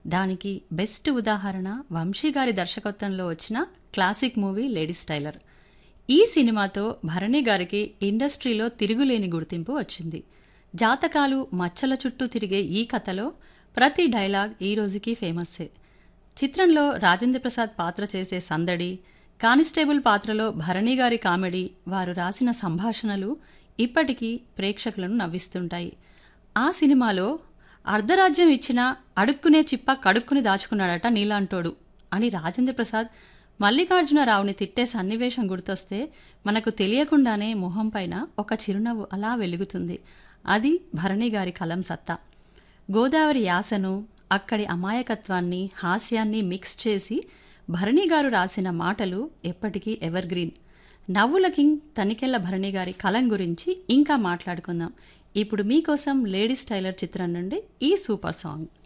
దానికి బెస్ట్ ఉదాహరణ వంశీ గారి దర్శకత్వంలో వచ్చిన క్లాసిక్ మూవీ లేడీస్ టైలర్ ఈ సినిమాతో భరణి గారికి ఇండస్ట్రీలో తిరుగులేని గుర్తింపు వచ్చింది జాతకాలు మచ్చల చుట్టూ తిరిగే ఈ కథలో ప్రతి డైలాగ్ ఈ రోజుకి ఫేమస్సే చిత్రంలో రాజేంద్ర ప్రసాద్ పాత్ర చేసే సందడి కానిస్టేబుల్ పాత్రలో భరణి గారి కామెడీ వారు రాసిన సంభాషణలు ఇప్పటికీ ప్రేక్షకులను నవ్విస్తుంటాయి ఆ సినిమాలో అర్ధరాజ్యం ఇచ్చిన అడుక్కునే చిప్ప కడుక్కుని దాచుకున్నాడట నీలాంటోడు అని రాజేంద్ర ప్రసాద్ మల్లికార్జునరావుని తిట్టే సన్నివేశం గుర్తొస్తే మనకు తెలియకుండానే మొహం పైన ఒక చిరునవ్వు అలా వెలుగుతుంది అది భరణి గారి కలం సత్తా గోదావరి యాసను అక్కడి అమాయకత్వాన్ని హాస్యాన్ని మిక్స్ చేసి భరణి గారు రాసిన మాటలు ఎప్పటికీ ఎవర్ గ్రీన్ నవ్వుల కింగ్ తనికెళ్ల భరణి గారి కలం గురించి ఇంకా మాట్లాడుకుందాం ఇప్పుడు మీకోసం లేడీస్ టైలర్ చిత్రం నుండి ఈ సూపర్ సాంగ్